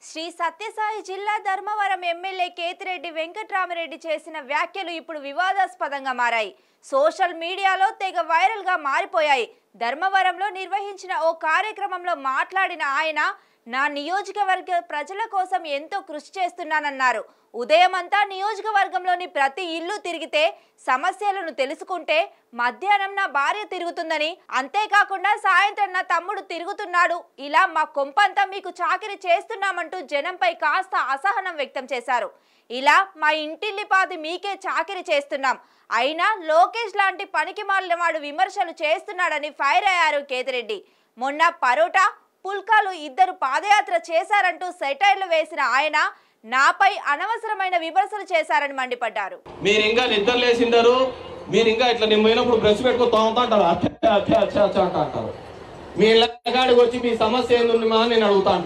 శ్రీ సత్యసాయి జిల్లా ధర్మవరం ఎమ్మెల్యే కేతిరెడ్డి వెంకట్రామరెడ్డి చేసిన వ్యాఖ్యలు ఇప్పుడు వివాదాస్పదంగా మారాయి సోషల్ మీడియాలో తెగ వైరల్గా మారిపోయాయి ధర్మవరంలో నిర్వహించిన ఓ కార్యక్రమంలో మాట్లాడిన ఆయన నా నియోజకవర్గ ప్రజల కోసం ఎంతో కృషి చేస్తున్నానన్నారు ఉదయమంతా నియోజకవర్గంలోని ప్రతి ఇల్లు తిరిగితే సమస్యలను తెలుసుకుంటే మధ్యాహ్నం నా భార్య తిరుగుతుందని అంతేకాకుండా సాయంత్రం నా తమ్ముడు తిరుగుతున్నాడు ఇలా మా కొంపంతా మీకు చాకిరి చేస్తున్నామంటూ జనంపై కాస్త అసహనం వ్యక్తం చేశారు ఇలా మా ఇంటిల్లిపాది మీకే చాకిరి చేస్తున్నాం అయినా లోకేష్ లాంటి పనికి వాడు విమర్శలు చేస్తున్నాడని ఫైర్ అయ్యారు కేతిరెడ్డి మొన్న పరోటా పుల్కాలు ఇద్దరు పాదయాత్ర చేశారంటూ సెటైర్లు వేసిన ఆయన నాపై అనవసరమైన విమర్శలు చేశారని మండిపడ్డారు మీరు ఇంకా నిద్ర లేచింటారు మీరు ఇంకా ఇట్లా నేను పోయినప్పుడు బ్రష్ పెట్టుకొని తోముతా అంటారు అచ్చ అచ్చ అచ్చ అచ్చ అంట అంటారు మీ ఇళ్ళకాడికి వచ్చి మీ సమస్య ఏంది మా అని నేను అడుగుతా అంట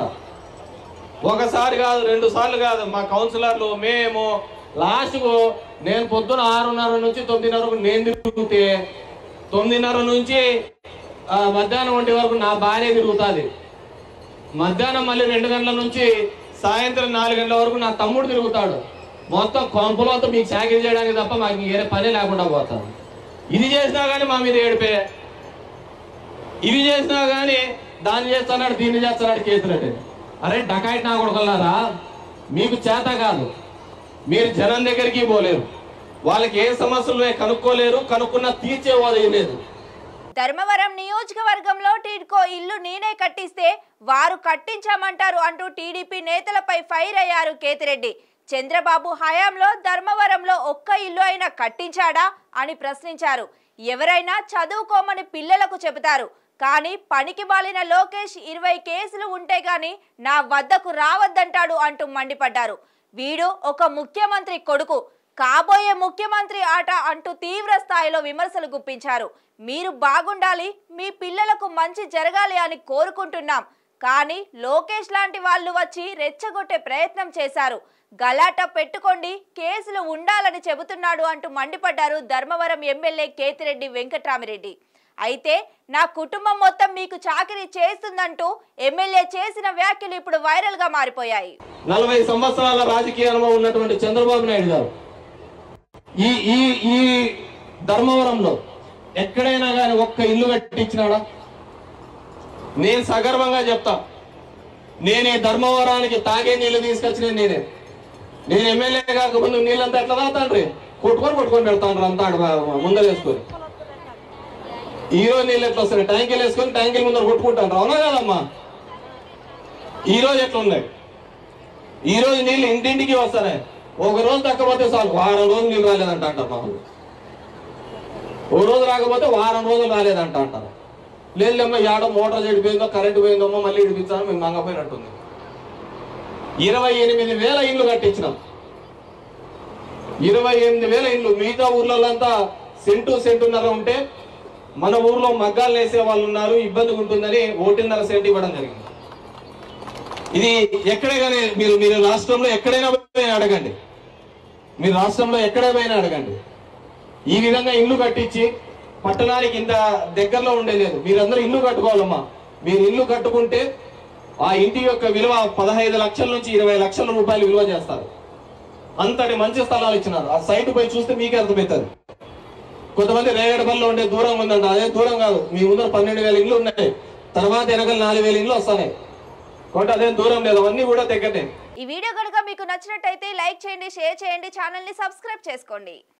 ఒకసారి కాదు రెండు సార్లు కాదు మా కౌన్సిలర్లు మేము లాస్ట్కు నేను పొద్దున ఆరున్నర నుంచి తొమ్మిదిన్నర వరకు నేను తిరుగుతే తొమ్మిదిన్నర నుంచి ఆ, మధ్యాహ్నం ఒంటి వరకు నా భార్య తిరుగుతుంది మధ్యాహ్నం మళ్ళీ రెండు గంటల నుంచి సాయంత్రం నాలుగు గంటల వరకు నా తమ్ముడు తిరుగుతాడు మొత్తం కొంపలతో మీకు చాకరీ చేయడానికి తప్ప మాకు వేరే పని లేకుండా పోతాం ఇది చేసినా కానీ మా మీద ఏడిపే ఇవి చేసినా కానీ దాన్ని చేస్తున్నాడు దీన్ని చేస్తున్నాడు కేసులట్టు అరే డకాయిట్ నా కొడుకున్నారా మీకు చేత కాదు మీరు జనం దగ్గరికి పోలేరు వాళ్ళకి ఏ సమస్యలు ఉన్నాయో కనుక్కోలేరు కనుక్కున్నా తీర్చే లేదు ధర్మవరం నియోజకవర్గంలో టీడ్కో ఇల్లు నేనే కట్టిస్తే వారు కట్టించామంటారు అంటూ టీడీపీ నేతలపై ఫైర్ అయ్యారు కేతిరెడ్డి చంద్రబాబు హయాంలో ధర్మవరంలో ఒక్క ఇల్లు అయినా కట్టించాడా అని ప్రశ్నించారు ఎవరైనా చదువుకోమని పిల్లలకు చెబుతారు కానీ పనికి బాలిన లోకేష్ ఇరవై కేసులు ఉంటే గాని నా వద్దకు రావద్దంటాడు అంటూ మండిపడ్డారు వీడు ఒక ముఖ్యమంత్రి కొడుకు కాబోయే ముఖ్యమంత్రి ఆట అంటూ తీవ్ర స్థాయిలో విమర్శలు గుప్పించారు మీరు బాగుండాలి మీ పిల్లలకు మంచి జరగాలి అని కోరుకుంటున్నాం కానీ లోకేష్ లాంటి వాళ్ళు వచ్చి రెచ్చగొట్టే ప్రయత్నం చేశారు గలాట పెట్టుకోండి కేసులు ఉండాలని చెబుతున్నాడు అంటూ మండిపడ్డారు ధర్మవరం ఎమ్మెల్యే కేతిరెడ్డి వెంకట్రామిరెడ్డి అయితే నా కుటుంబం మొత్తం మీకు చాకరీ చేస్తుందంటూ ఎమ్మెల్యే చేసిన వ్యాఖ్యలు ఇప్పుడు వైరల్ గా మారిపోయాయి నలభై సంవత్సరాల రాజకీయ అనుభవం ఉన్నటువంటి చంద్రబాబు నాయుడు గారు ఈ ఈ ఈ ధర్మవరంలో ఎక్కడైనా కానీ ఒక్క ఇల్లు కట్టించినాడా నేను సగర్వంగా చెప్తా నేను ఈ ధర్మవరానికి తాగే నీళ్లు తీసుకొచ్చిన నేనే నేను ఎమ్మెల్యే కాకముందు నీళ్ళంతా ఎట్లా తాగుతాండ్రి కొట్టుకొని కొట్టుకొని పెడతాండ్రు అంతా ఆడ ముందర వేసుకొని ఈ రోజు నీళ్ళు ఎట్లా వస్తాయి ట్యాంకీలు వేసుకొని ట్యాంకీల ముందర కొట్టుకుంటాను అవునా కదమ్మా ఈ రోజు ఎట్లా ఉన్నాయి ఈ రోజు నీళ్ళు ఇంటింటికి వస్తున్నాయి ఒక రోజు తక్కువతే చాలు వారం రోజులు నీళ్ళు రాలేదంట అంటారు మామూలు ఓ రోజు రాకపోతే వారం రోజులు రాలేదంట అంటారు లేదమ్మా ఏడో మోటార్ చెడిపోయిందో కరెంటు పోయిందమ్మో మళ్ళీ ఇడిపించాను మేము మంగపోయినట్టుంది ఇరవై ఎనిమిది వేల ఇండ్లు కట్టించినాం ఇరవై ఎనిమిది వేల ఇండ్లు మిగతా ఊర్లలో అంతా సెంటు సెంటున్నర ఉంటే మన ఊర్లో మగ్గాలు వేసే వాళ్ళు ఉన్నారు ఇబ్బందిగా ఉంటుందని ఒకటిన్నర సెంటు ఇవ్వడం జరిగింది ఇది ఎక్కడే కానీ మీరు మీరు రాష్ట్రంలో ఎక్కడైనా పోయి అడగండి మీరు రాష్ట్రంలో ఎక్కడైనా అడగండి ఈ విధంగా ఇల్లు కట్టించి పట్టణానికి ఇంత దగ్గరలో ఉండేలేదు మీరందరూ ఇల్లు కట్టుకోవాలమ్మా మీరు ఇల్లు కట్టుకుంటే ఆ ఇంటి యొక్క విలువ పదహైదు లక్షల నుంచి ఇరవై లక్షల రూపాయలు విలువ చేస్తారు అంతటి మంచి స్థలాలు ఇచ్చినారు ఆ సైట్ పోయి చూస్తే మీకే అర్థమవుతుంది కొంతమంది రేగడపల్లిలో ఉండే దూరం ఉందంట అదే దూరం కాదు మీ ముందర పన్నెండు వేల ఇండ్లు ఉన్నాయి తర్వాత వెనకాల నాలుగు వేల ఇండ్లు వస్తున్నాయి కాబట్టి అదేం దూరం లేదు అవన్నీ కూడా దగ్గరనే ఈ వీడియో కనుక మీకు నచ్చినట్టయితే లైక్ చేయండి షేర్ చేయండి ఛానల్ని సబ్స్క్రైబ్ చేసుకోండి